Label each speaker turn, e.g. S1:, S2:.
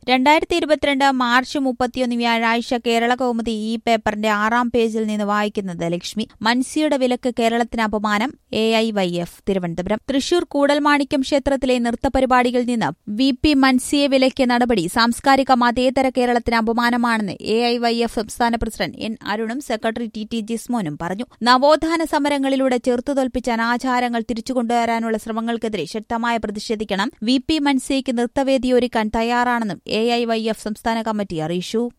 S1: രണ്ടായിരത്തി ഇരുപത്തിരണ്ട് മാർച്ച് മുപ്പത്തിയൊന്ന് വ്യാഴാഴ്ച കേരള കൗമുദി ഈ പേപ്പറിന്റെ ആറാം പേജിൽ നിന്ന് വായിക്കുന്നത് ലക്ഷ്മി മൻസിയുടെ വിലക്ക് കേരളത്തിന് അപമാനം A I Y F Thiruvananthapuram Thrissur Koodalmanikyam ക്ഷേത്രത്തിലെ നൃത്തപരിപാടികളിൽ നിന്ന് വി പി മൻസിയെ വിലക്കിയ നടപടി സാംസ്കാരിക മതേതര കേരളത്തിന് അപമാനമാണെന്ന് എ ഐ വൈ എഫ് സംസ്ഥാന പ്രസിഡന്റ് എൻ അരുണും സെക്രട്ടറി ടി ടി ജിസ്മോനും പറഞ്ഞു നവോത്ഥാന സമരങ്ങളിലൂടെ ചെറുത്തുതോൽപ്പിച്ച അനാചാരങ്ങൾ തിരിച്ചുകൊണ്ടുവരാനുള്ള ശ്രമങ്ങൾക്കെതിരെ ശക്തമായ പ്രതിഷേധിക്കണം വി പി മൻസിയയ്ക്ക് നൃത്തവേദി ഒരുക്കാൻ തയ്യാറാണെന്നും എ ഐ വൈ എഫ് സംസ്ഥാന കമ്മിറ്റി അറിയിച്ചു